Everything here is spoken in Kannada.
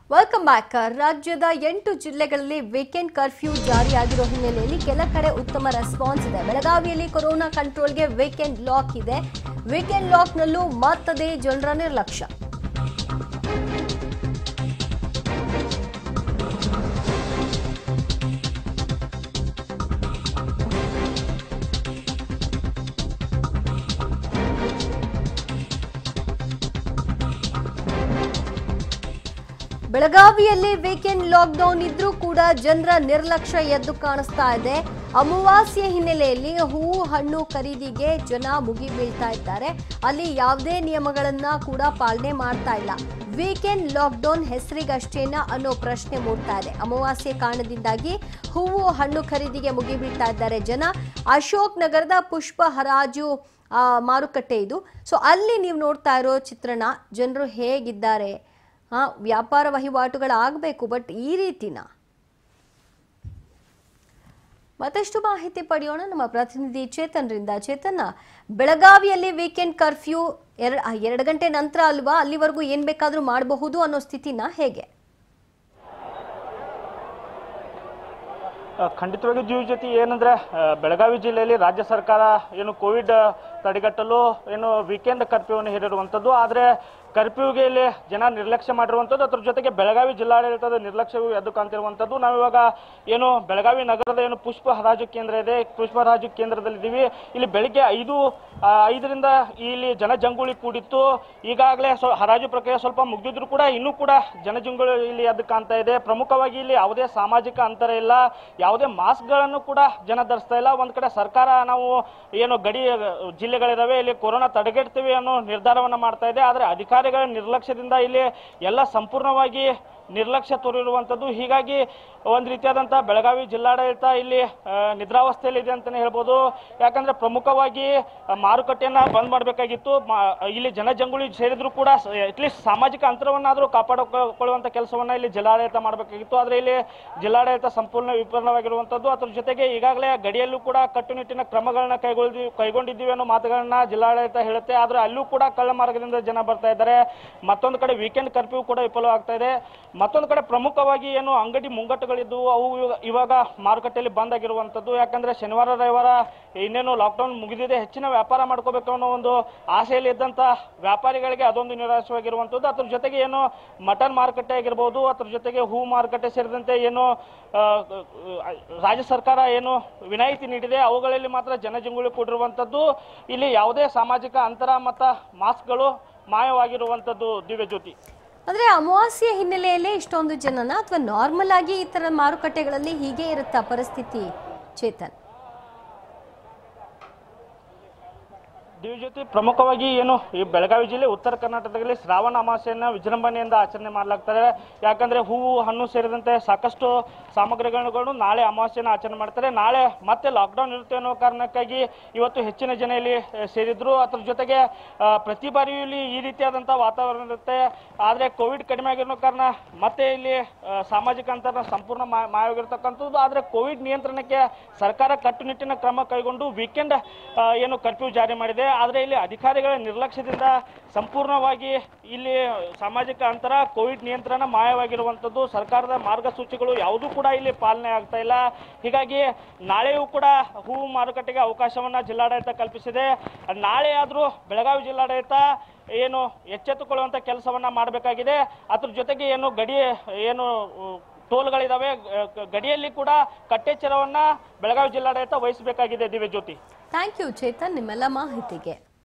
ವೆಲ್ಕಮ್ ಬ್ಯಾಕ್ ರಾಜ್ಯದ ಎಂಟು ಜಿಲ್ಲೆಗಳಲ್ಲಿ ವೀಕೆಂಡ್ ಕರ್ಫ್ಯೂ ಜಾರಿಯಾಗಿರೋ ಹಿನ್ನೆಲೆಯಲ್ಲಿ ಕೆಲ ಕಡೆ ಉತ್ತಮ ರೆಸ್ಪಾನ್ಸ್ ಇದೆ ಬೆಳಗಾವಿಯಲ್ಲಿ ಕೊರೋನಾ ಕಂಟ್ರೋಲ್ಗೆ ವೀಕೆಂಡ್ ಲಾಕ್ ಇದೆ ವೀಕೆಂಡ್ ಲಾಕ್ನಲ್ಲೂ ಮತ್ತದೇ ಜನರ ನಿರ್ಲಕ್ಷ್ಯ ಬೆಳಗಾವಿಯಲ್ಲಿ ವೀಕೆಂಡ್ ಲಾಕ್ಡೌನ್ ಇದ್ರೂ ಕೂಡ ಜನರ ನಿರ್ಲಕ್ಷ್ಯ ಎದ್ದು ಕಾಣಿಸ್ತಾ ಇದೆ ಅಮಾವಾಸ್ಯೆ ಹಿನ್ನೆಲೆಯಲ್ಲಿ ಹೂವು ಹಣ್ಣು ಖರೀದಿಗೆ ಜನ ಮುಗಿ ಬೀಳ್ತಾ ಇದ್ದಾರೆ ಅಲ್ಲಿ ಯಾವುದೇ ನಿಯಮಗಳನ್ನ ಕೂಡ ಪಾಲನೆ ಮಾಡ್ತಾ ಇಲ್ಲ ವೀಕೆಂಡ್ ಲಾಕ್ಡೌನ್ ಹೆಸರಿಗಷ್ಟೇನ ಅನ್ನೋ ಪ್ರಶ್ನೆ ಮೂಡ್ತಾ ಇದೆ ಅಮಾವಾಸ್ಯೆ ಕಾರಣದಿಂದಾಗಿ ಹೂವು ಹಣ್ಣು ಖರೀದಿಗೆ ಮುಗಿ ಬೀಳ್ತಾ ಇದ್ದಾರೆ ಜನ ಅಶೋಕ್ ನಗರದ ಪುಷ್ಪ ಹರಾಜು ಆ, ಮಾರುಕಟ್ಟೆ ಇದು ಸೊ ಅಲ್ಲಿ ನೀವು ನೋಡ್ತಾ ಇರೋ ಚಿತ್ರಣ ಜನರು ಹೇಗಿದ್ದಾರೆ ಹಾ ವ್ಯಾಪಾರ ವಹಿವಾಟುಗಳಾಗಬೇಕು ಬಟ್ ಈ ರೀತಿನ ಮತ್ತಷ್ಟು ಮಾಹಿತಿ ಪಡೆಯೋಣ ನಮ್ಮ ಪ್ರತಿನಿಧಿ ಚೇತನ್ರಿಂದ ಚೇತನ್ ಬೆಳಗಾವಿಯಲ್ಲಿ ವೀಕೆಂಡ್ ಕರ್ಫ್ಯೂ ಎರಡು ಎರಡು ಗಂಟೆ ನಂತರ ಅಲ್ವಾ ಅಲ್ಲಿವರೆಗೂ ಏನ್ ಬೇಕಾದ್ರೂ ಮಾಡಬಹುದು ಅನ್ನೋ ಸ್ಥಿತಿನ ಹೇಗೆ ಆ, ಖಂಡಿತವಾಗಿ ಜೀವ ಜೊತೆ ಏನಂದ್ರೆ ಆ, ಬೆಳಗಾವಿ ಜಿಲ್ಲೆಯಲ್ಲಿ ರಾಜ್ಯ ಸರ್ಕಾರ ಏನು ಕೋವಿಡ್ ತಡೆಗಟ್ಟಲು ಏನು ವೀಕೆಂಡ್ ಕರ್ಫ್ಯೂವನ್ನು ಹೇರಿರುವಂಥದ್ದು ಆದರೆ ಕರ್ಫ್ಯೂಗೆ ಇಲ್ಲಿ ಜನ ನಿರ್ಲಕ್ಷ್ಯ ಮಾಡಿರುವಂಥದ್ದು ಅದ್ರ ಜೊತೆಗೆ ಬೆಳಗಾವಿ ಜಿಲ್ಲಾಡಳಿತದ ನಿರ್ಲಕ್ಷ್ಯವು ಎದ್ದು ಕಾಣ್ತಿರುವಂಥದ್ದು ನಾವಿವಾಗ ಏನು ಬೆಳಗಾವಿ ನಗರದ ಏನು ಪುಷ್ಪ ಹರಾಜು ಕೇಂದ್ರ ಇದೆ ಪುಷ್ಪ ಹರಾಜು ಕೇಂದ್ರದಲ್ಲಿದ್ದೀವಿ ಇಲ್ಲಿ ಬೆಳಿಗ್ಗೆ ಐದು ಆ, ಐದರಿಂದ ಇಲ್ಲಿ ಜನಜಂಗುಳಿ ಕೂಡಿತ್ತು ಈಗಾಗಲೇ ಸ್ವ ಹರಾಜು ಪ್ರಕ್ರಿಯೆ ಸ್ವಲ್ಪ ಮುಗಿದಿದ್ರು ಕೂಡ ಇನ್ನೂ ಕೂಡ ಜನಜಂಗುಳಿ ಇಲ್ಲಿ ಎದ್ದು ಕಾಣ್ತಾ ಇದೆ ಪ್ರಮುಖವಾಗಿ ಇಲ್ಲಿ ಯಾವುದೇ ಸಾಮಾಜಿಕ ಅಂತರ ಇಲ್ಲ ಯಾವುದೇ ಮಾಸ್ಕ್ಗಳನ್ನು ಕೂಡ ಜನ ಧರಿಸ್ತಾ ಇಲ್ಲ ಒಂದ್ ಕಡೆ ಸರ್ಕಾರ ನಾವು ಏನು ಗಡಿ ಜಿಲ್ಲೆಗಳಿದಾವೆ ಇಲ್ಲಿ ಕೊರೋನಾ ತಡೆಗಟ್ತೀವಿ ಅನ್ನೋ ನಿರ್ಧಾರವನ್ನ ಮಾಡ್ತಾ ಇದೆ ಆದರೆ ಅಧಿಕಾರಿಗಳ ನಿರ್ಲಕ್ಷ್ಯದಿಂದ ಇಲ್ಲಿ ಎಲ್ಲ ಸಂಪೂರ್ಣವಾಗಿ ನಿರ್ಲಕ್ಷ್ಯ ತೋರಿರುವಂಥದ್ದು ಹೀಗಾಗಿ ಒಂದು ರೀತಿಯಾದಂಥ ಬೆಳಗಾವಿ ಜಿಲ್ಲಾಡಳಿತ ಇಲ್ಲಿ ಆ, ನಿದ್ರಾವಸ್ಥೆಯಲ್ಲಿ ಇದೆ ಅಂತಲೇ ಹೇಳ್ಬೋದು ಯಾಕಂದ್ರೆ ಪ್ರಮುಖವಾಗಿ ಆ, ಮಾರುಕಟ್ಟೆಯನ್ನ ಬಂದ್ ಮಾಡಬೇಕಾಗಿತ್ತು ಇಲ್ಲಿ ಜನಜಂಗುಳಿ ಸೇರಿದ್ರು ಕೂಡ ಅಟ್ಲೀಸ್ಟ್ ಸಾಮಾಜಿಕ ಅಂತರವನ್ನಾದರೂ ಕಾಪಾಡಿಕೊಳ್ಳುವಂಥ ಕೆಲಸವನ್ನ ಇಲ್ಲಿ ಜಿಲ್ಲಾಡಳಿತ ಮಾಡಬೇಕಾಗಿತ್ತು ಆದರೆ ಇಲ್ಲಿ ಜಿಲ್ಲಾಡಳಿತ ಸಂಪೂರ್ಣ ವಿಫಲವಾಗಿರುವಂಥದ್ದು ಅದ್ರ ಜೊತೆಗೆ ಈಗಾಗಲೇ ಗಡಿಯಲ್ಲೂ ಕೂಡ ಕಟ್ಟುನಿಟ್ಟಿನ ಕ್ರಮಗಳನ್ನ ಕೈಗೊಳ್ಳಿ ಕೈಗೊಂಡಿದ್ದೀವಿ ಅನ್ನೋ ಮಾತುಗಳನ್ನ ಜಿಲ್ಲಾಡಳಿತ ಹೇಳುತ್ತೆ ಆದರೆ ಅಲ್ಲೂ ಕೂಡ ಕಳ್ಳ ಮಾರ್ಗದಿಂದ ಜನ ಬರ್ತಾ ಇದ್ದಾರೆ ಮತ್ತೊಂದು ಕಡೆ ವೀಕೆಂಡ್ ಕರ್ಫ್ಯೂ ಕೂಡ ವಿಫಲವಾಗ್ತಾ ಇದೆ ಮತ್ತೊಂದು ಕಡೆ ಪ್ರಮುಖವಾಗಿ ಏನು ಅಂಗಡಿ ಮುಂಗಟ್ಟುಗಳಿದ್ದು ಅವು ಇವಾಗ- ಇವಾಗ ಮಾರುಕಟ್ಟೆಯಲ್ಲಿ ಬಂದ್ ಆಗಿರುವಂಥದ್ದು ಯಾಕಂದ್ರೆ ಶನಿವಾರ ರವಿವಾರ ಇನ್ನೇನು ಲಾಕ್ಡೌನ್ ಮುಗಿದಿದೆ ಹೆಚ್ಚಿನ ವ್ಯಾಪಾರ ಮಾಡ್ಕೋಬೇಕು ಅನ್ನೋ ಒಂದು ಆಸೆಯಲ್ಲಿ ಇದ್ದಂಥ ವ್ಯಾಪಾರಿಗಳಿಗೆ ಅದೊಂದು ನಿರಾಶವಾಗಿರುವಂಥದ್ದು ಅದ್ರ ಜೊತೆಗೆ ಏನು ಮಟನ್ ಮಾರುಕಟ್ಟೆ ಆಗಿರ್ಬೋದು ಅದ್ರ ಜೊತೆಗೆ ಹೂ ಮಾರುಕಟ್ಟೆ ಸೇರಿದಂತೆ ಏನು ಆ, ಆ, ರಾಜ್ಯ ಸರ್ಕಾರ ಏನು ವಿನಾಯಿತಿ ನೀಡಿದೆ ಅವುಗಳಲ್ಲಿ ಮಾತ್ರ ಜನಜಂಗುಳಿ ಕೂಡಿರುವಂಥದ್ದು ಇಲ್ಲಿ ಯಾವುದೇ ಸಾಮಾಜಿಕ ಅಂತರ ಮತ್ತು ಮಾಸ್ಕ್ಗಳು ಮಾಯವಾಗಿರುವಂಥದ್ದು ದಿವ್ಯಜ್ಯೋತಿ ಅಂದ್ರೆ ಅಮಾವಾಸ್ಯೆ ಹಿನ್ನೆಲೆಯಲ್ಲೇ ಇಷ್ಟೊಂದು ಜನನ ಅಥವಾ ನಾರ್ಮಲ್ ಆಗಿ ಈ ತರ ಮಾರುಕಟ್ಟೆಗಳಲ್ಲಿ ಹೀಗೆ ಇರುತ್ತಾ ಪರಿಸ್ಥಿತಿ ಚೇತನ್ ದಿವ್ಯಜ್ಯೋತಿ ಪ್ರಮುಖವಾಗಿ ಏನು ಈ ಬೆಳಗಾವಿ ಜಿಲ್ಲೆ ಉತ್ತರ ಕರ್ನಾಟಕದಲ್ಲಿ ಶ್ರಾವಣ ಅಮಾವಾಸ್ಯೆಯನ್ನ ವಿಜೃಂಭಣೆಯಿಂದ ಆಚರಣೆ ಮಾಡಲಾಗ್ತಾರೆ ಯಾಕಂದ್ರೆ ಹೂವು ಹಣ್ಣು ಸೇರಿದಂತೆ ಸಾಕಷ್ಟು ಸಾಮಗ್ರಿಗಳನ್ನು ನಾಳೆ ಅಮಾವಾಸ್ಯೆನ ಆಚರಣೆ ಮಾಡ್ತಾರೆ ನಾಳೆ ಮತ್ತೆ ಲಾಕ್ಡೌನ್ ಇರುತ್ತೆ ಅನ್ನೋ ಕಾರಣಕ್ಕಾಗಿ ಇವತ್ತು ಹೆಚ್ಚಿನ ಜನ ಇಲ್ಲಿ ಆ, ಸೇರಿದ್ರು ಅದ್ರ ಜೊತೆಗೆ ಆ, ಪ್ರತಿ ಬಾರಿಯೂ ಇಲ್ಲಿ ಈ ರೀತಿಯಾದಂಥ ವಾತಾವರಣ ಇರುತ್ತೆ ಆದರೆ ಕೋವಿಡ್ ಕಡಿಮೆ ಆಗಿರೋ ಕಾರಣ ಮತ್ತೆ ಇಲ್ಲಿ ಆ, ಸಾಮಾಜಿಕ ಅಂತರ ಸಂಪೂರ್ಣ ಮಾ- ಮಾಯವಾಗಿರ್ತಕ್ಕಂಥದ್ದು ಆದರೆ ಕೋವಿಡ್ ನಿಯಂತ್ರಣಕ್ಕೆ ಸರ್ಕಾರ ಕಟ್ಟುನಿಟ್ಟಿನ ಕ್ರಮ ಕೈಗೊಂಡು ವೀಕೆಂಡ್ ಏನು ಕರ್ಫ್ಯೂ ಜಾರಿ ಮಾಡಿದೆ ಆದರೆ ಇಲ್ಲಿ ಅಧಿಕಾರಿಗಳ ನಿರ್ಲಕ್ಷ್ಯದಿಂದ ಸಂಪೂರ್ಣವಾಗಿ ಇಲ್ಲಿ ಸಾಮಾಜಿಕ ಅಂತರ ಕೋವಿಡ್ ನಿಯಂತ್ರಣ ಮಾಯವಾಗಿರುವಂಥದ್ದು ಸರ್ಕಾರದ ಮಾರ್ಗಸೂಚಿಗಳು ಯಾವುದೂ ಕೂಡ ಇಲ್ಲಿ ಪಾಲನೆ ಆಗ್ತಾ ಇಲ್ಲ ಹೀಗಾಗಿ ನಾಳೆಯೂ ಕೂಡ ಹೂವು ಮಾರುಕಟ್ಟೆಗೆ ಅವಕಾಶವನ್ನ ಜಿಲ್ಲಾಡಳಿತ ಕಲ್ಪಿಸಿದೆ ನಾಳೆ ಆದರೂ ಬೆಳಗಾವಿ ಜಿಲ್ಲಾಡಳಿತ ಏನು ಎಚ್ಚೆತ್ತುಕೊಳ್ಳುವಂಥ ಕೆಲಸವನ್ನ ಮಾಡಬೇಕಾಗಿದೆ ಅದ್ರ ಜೊತೆಗೆ ಏನು ಗಡಿ ಏನು ಉ, ಟೋಲ್ಗಳಿದಾವೆ ಗ- ಗಡಿಯಲ್ಲಿ ಕೂಡ ಕಟ್ಟೆಚ್ಚರವನ್ನ ಬೆಳಗಾವಿ ಜಿಲ್ಲಾಡಳಿತ ವಹಿಸಬೇಕಾಗಿದೆ ದಿವ್ಯಜ್ಯೋತಿ ಥ್ಯಾಂಕ್ ಯು ಚೇತನ್ ನಿಮ್ಮೆಲ್ಲ ಮಾಹಿತಿಗೆ